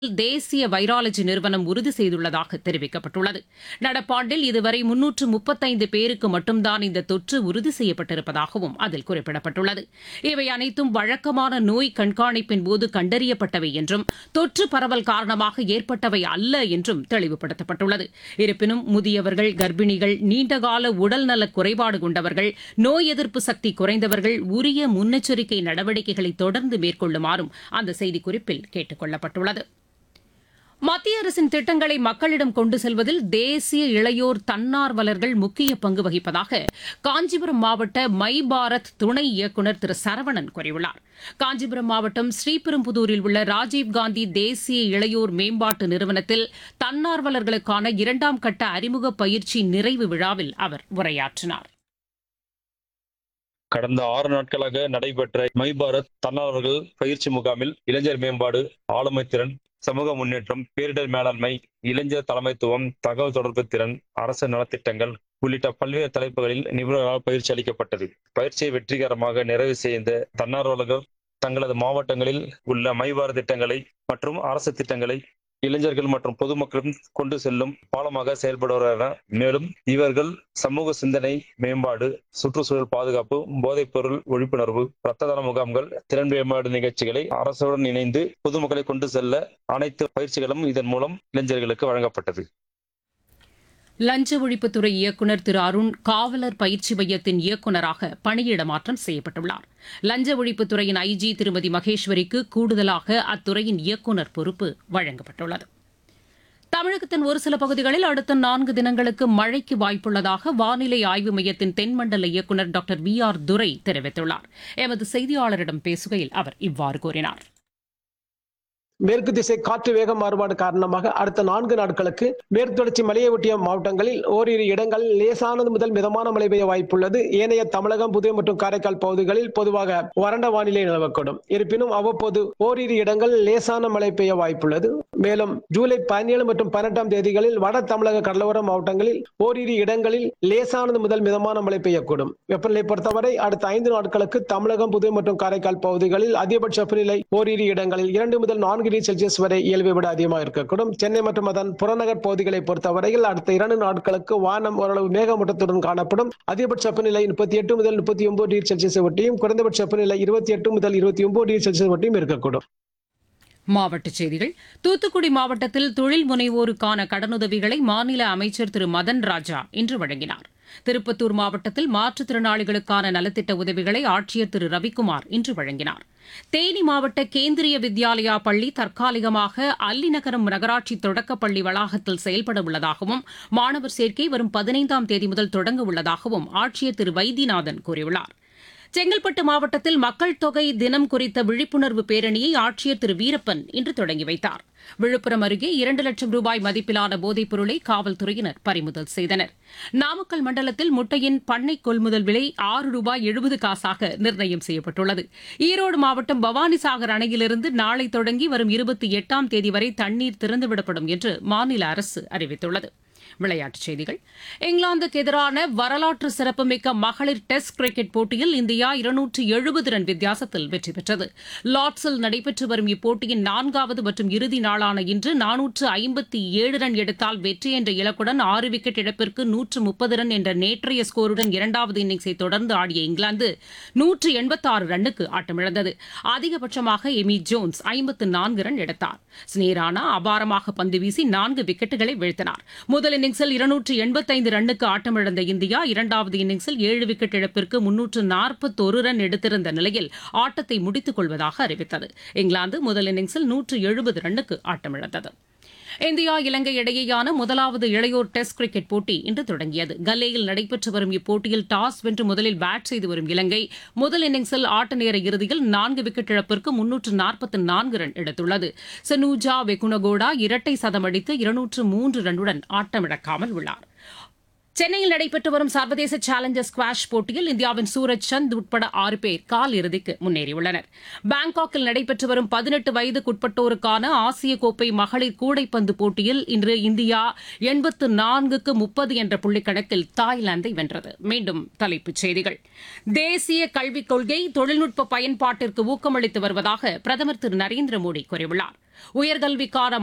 தேசிய வைராலஜி நிறுவனம் உறுதி செய்துள்ளதாக தெரிவிக்கப்பட்டுள்ளது நடப்பாண்டில் இதுவரை முன்னூற்று முப்பத்தைந்து பேருக்கு மட்டும்தான் இந்த தொற்று உறுதி செய்யப்பட்டிருப்பதாகவும் அதில் குறிப்பிடப்பட்டுள்ளது இவை அனைத்தும் வழக்கமான நோய் கண்காணிப்பின் போது கண்டறியப்பட்டவை என்றும் தொற்று பரவல் காரணமாக ஏற்பட்டவை அல்ல என்றும் தெளிவுபடுத்தப்பட்டுள்ளது இருப்பினும் முதியவர்கள் கர்ப்பிணிகள் நீண்டகால உடல்நலக் குறைபாடு கொண்டவர்கள் நோய் எதிர்ப்பு சக்தி குறைந்தவர்கள் உரிய முன்னெச்சரிக்கை நடவடிக்கைகளை தொடர்ந்து மேற்கொள்ளுமாறும் அந்த செய்திக்குறிப்பில் கேட்டுக் கொள்ளப்பட்டுள்ளது மத்திய அரசின் திட்டங்களை மக்களிடம் கொண்டு செல்வதில் தேசிய இளையோர் தன்னார்வலர்கள் முக்கிய பங்கு வகிப்பதாக காஞ்சிபுரம் மாவட்ட மை பாரத் துணை இயக்குநர் திரு சரவணன் கூறியுள்ளார் காஞ்சிபுரம் மாவட்டம் ஸ்ரீபெரும்புதூரில் உள்ள ராஜீவ்காந்தி தேசிய இளையோர் மேம்பாட்டு நிறுவனத்தில் தன்னார்வலர்களுக்கான இரண்டாம் கட்ட அறிமுக பயிற்சி நிறைவு விழாவில் அவர் உரையாற்றினார் கடந்த ஆறு நாட்களாக நடைபெற்ற மை பாரத் தன்னார்வலர்கள் பயிற்சி முகாமில் இளைஞர் மேம்பாடு ஆளுமை திறன் சமூக முன்னேற்றம் பேரிடர் மேலாண்மை இளைஞர் தலைமைத்துவம் தகவல் தொடர்பு திறன் அரசு நலத்திட்டங்கள் உள்ளிட்ட பல்வேறு தலைப்புகளில் நிபுணர்களால் பயிற்சி அளிக்கப்பட்டது பயிற்சியை வெற்றிகரமாக நிறைவு செய்த தன்னார்வலர்கள் தங்களது மாவட்டங்களில் உள்ள மைபார திட்டங்களை மற்றும் அரசு திட்டங்களை இளைஞர்கள் மற்றும் பொதுமக்களும் கொண்டு செல்லும் பாலமாக செயல்படுவார்கள் மேலும் இவர்கள் சமூக சிந்தனை மேம்பாடு சுற்றுச்சூழல் பாதுகாப்பு போதைப் பொருள் விழிப்புணர்வு இரத்த தான முகாம்கள் திறன் மேம்பாடு நிகழ்ச்சிகளை அரசுடன் இணைந்து பொதுமக்களை கொண்டு செல்ல அனைத்து பயிற்சிகளும் இதன் மூலம் இளைஞர்களுக்கு வழங்கப்பட்டது லஞ்ச ஒழிப்புத்துறை இயக்குநர் திரு அருண் காவலர் பயிற்சி மையத்தின் இயக்குநராக பணியிட மாற்றம் செய்யப்பட்டுள்ளார் லஞ்ச ஒழிப்புத்துறையின் ஐஜி திருமதி மகேஸ்வரிக்கு கூடுதலாக அத்துறையின் இயக்குநர் பொறுப்பு வழங்கப்பட்டுள்ளது தமிழகத்தின் ஒரு சில பகுதிகளில் அடுத்த நான்கு தினங்களுக்கு மழைக்கு வாய்ப்புள்ளதாக வானிலை ஆய்வு மையத்தின் தென்மண்டல இயக்குநர் டாக்டர் வி ஆர் துரை தெரிவித்துள்ளார் எமது செய்தியாளரிடம் பேசுகையில் அவர் இவ்வாறு கூறினார் மேற்கு திசை காற்று வேக மாறுபாடு காரணமாக அடுத்த நான்கு நாட்களுக்கு மேற்கு தொடர்ச்சி மலையை ஒட்டிய மாவட்டங்களில் ஓரிரு இடங்களில் லேசானது முதல் மிதமான மழை பெய்ய வாய்ப்புள்ளது ஏனைய தமிழகம் புதுவை மற்றும் காரைக்கால் பகுதிகளில் பொதுவாக வறண்ட வானிலை நிலவக்கூடும் இருப்பினும் அவ்வப்போது ஓரிரு இடங்களில் லேசான மழை பெய்ய வாய்ப்புள்ளது மேலும் ஜூலை பதினேழு மற்றும் பதினெட்டாம் தேதிகளில் வட தமிழக கடலோர மாவட்டங்களில் ஓரிரு இடங்களில் லேசானது முதல் மிதமான மழை பெய்யக்கூடும் வெப்பநிலை பொறுத்தவரை அடுத்த ஐந்து நாட்களுக்கு தமிழகம் புதுவை மற்றும் காரைக்கால் பகுதிகளில் அதிகபட்ச வெப்பநிலை ஓரிரு இடங்களில் இரண்டு முதல் நான்கு டிகிரி செல்சியஸ் வரை இயல்பை விட அதிகமாக இருக்கக்கூடும் சென்னை மற்றும் அதன் புறநகர் பகுதிகளை பொறுத்தவரையில் அடுத்த இரண்டு நாட்களுக்கு வானம் ஓரளவு மேகமூட்டத்துடன் காணப்படும் அதிகபட்ச வெப்பநிலை முப்பத்தி எட்டு முதல் முப்பத்தி ஒன்பது டிகிரி செல்சியஸ் ஒட்டியும் குறைந்தபட்ச வெப்பநிலை இருபத்தி எட்டு முதல் இருபத்தி ஒன்பது டிகிரி செல்சியஸ் ஒட்டியும் இருக்கக்கூடும் மாவட்டச் செய்திகள் தூத்துக்குடி மாவட்டத்தில் தொழில் முனைவோருக்கான கடனுதவிகளை மாநில அமைச்சர் திரு மதன் ராஜா இன்று வழங்கினார் திருப்பத்தூர் மாவட்டத்தில் மாற்றுத்திறனாளிகளுக்கான நலத்திட்ட உதவிகளை ஆட்சியர் திரு ரவிக்குமார் இன்று வழங்கினார் தேனி மாவட்ட கேந்திரிய வித்யாலயா பள்ளி தற்காலிகமாக அல்லிநகரம் நகராட்சி தொடக்கப்பள்ளி வளாகத்தில் செயல்பட உள்ளதாகவும் மாணவர் சேர்க்கை வரும் பதினைந்தாம் தேதி முதல் தொடங்க உள்ளதாகவும் ஆட்சியர் திரு வைத்தியநாதன் கூறியுள்ளார் செங்கல்பட்டு மாவட்டத்தில் மக்கள் தொகை தினம் குறித்த விழிப்புணர்வு பேரணியை ஆட்சியர் திரு வீரப்பன் இன்று தொடங்கி வைத்தார் விழுப்புரம் அருகே இரண்டு லட்சம் ரூபாய் மதிப்பிலான போதைப் பொருளை காவல்துறையினர் பறிமுதல் செய்தனர் நாமக்கல் மண்டலத்தில் முட்டையின் பண்ணை கொள்முதல் விலை ஆறு ரூபாய் எழுபது காசாக நிர்ணயம் செய்யப்பட்டுள்ளது ஈரோடு மாவட்டம் பவானிசாகர் அணையிலிருந்து நாளை தொடங்கி வரும் இருபத்தி எட்டாம் தேதி வரை தண்ணீர் திறந்துவிடப்படும் என்று மாநில அரசு அறிவித்துள்ளது விளையாட்டுச் செய்திகள் இங்கிலாந்துக்கு எதிரான வரலாற்று சிறப்புமிக்க மகளிர் டெஸ்ட் கிரிக்கெட் போட்டியில் இந்தியா இருநூற்று எழுபது ரன் வித்தியாசத்தில் வெற்றி பெற்றது லார்ட்ஸில் நடைபெற்று வரும் இப்போட்டியின் நான்காவது மற்றும் இறுதி நாளான இன்று நானூற்று ஐம்பத்தி ஏழு ரன் எடுத்தால் வெற்றி என்ற இலக்குடன் ஆறு விக்கெட் இழப்பிற்கு நூற்று முப்பது ரன் என்ற நேற்றைய ஸ்கோருடன் இரண்டாவது இன்னிங்ஸை தொடர்ந்து ஆடிய இங்கிலாந்து நூற்று எண்பத்தாறு ரன்னுக்கு ஆட்டமிழந்தது அதிகபட்சமாக எமி ஜோன்ஸ் ஐம்பத்து நான்கு ரன் எடுத்தார் ஸ்னேரானா அபாரமாக பந்து வீசி நான்கு விக்கெட்டுகளை வீழ்த்தினார் முதல் இன்னிங்ஸில் இருநூற்று எண்பத்தைந்து ரன்னுக்கு ஆட்டமிழந்த இந்தியா இரண்டாவது இன்னிங்ஸில் ஏழு விக்கெட் இழப்பிற்கு முன்னூற்று நாற்பத்தொரு ரன் எடுத்திருந்த நிலையில் ஆட்டத்தை முடித்துக் கொள்வதாக அறிவித்தது இங்கிலாந்து முதல் இன்னிங்ஸில் நூற்று எழுபது ரன்னுக்கு ஆட்டமிழந்தது இந்தியா இலங்கை இடையேயான முதலாவது இளையோர் டெஸ்ட் கிரிக்கெட் போட்டி இன்று தொடங்கியது கல்லேயில் நடைபெற்று வரும் இப்போட்டியில் டாஸ் வென்று முதலில் பேட் செய்து வரும் இலங்கை முதல் இன்னிங்ஸில் ஆட்ட நேர இறுதியில் நான்கு விக்கெட் இழப்பிற்கு முன்னூற்று நாற்பத்தி நான்கு ரன் எடுத்துள்ளது சனூஜா வெகுனகோடா இரட்டை சதம் அடித்து இருநூற்று மூன்று ரன்னுடன் ஆட்டமிழக்காமல் உள்ளார் சென்னையில் நடைபெற்று வரும் சர்வதேச சேலஞ்சர் ஸ்குவாஷ் போட்டியில் இந்தியாவின் சூரஜ் சந்த் உட்பட ஆறு பேர் கால் இறுதிக்கு முன்னேறியுள்ளனர் பாங்காக்கில் நடைபெற்று வரும் பதினெட்டு வயதுக்குட்பட்டோருக்கான ஆசிய கோப்பை மகளிர் கூடைப்பந்து போட்டியில் இன்று இந்தியா எண்பத்து நான்குக்கு முப்பது என்ற புள்ளிக்கணக்கில் தாய்லாந்தை வென்றது மீண்டும் தலைப்புச் செய்திகள் தேசிய கல்விக் கொள்கை தொழில்நுட்ப பயன்பாட்டிற்கு ஊக்கமளித்து வருவதாக பிரதமர் திரு நரேந்திர மோடி கூறியுள்ளார் உயர்கல்விக்கான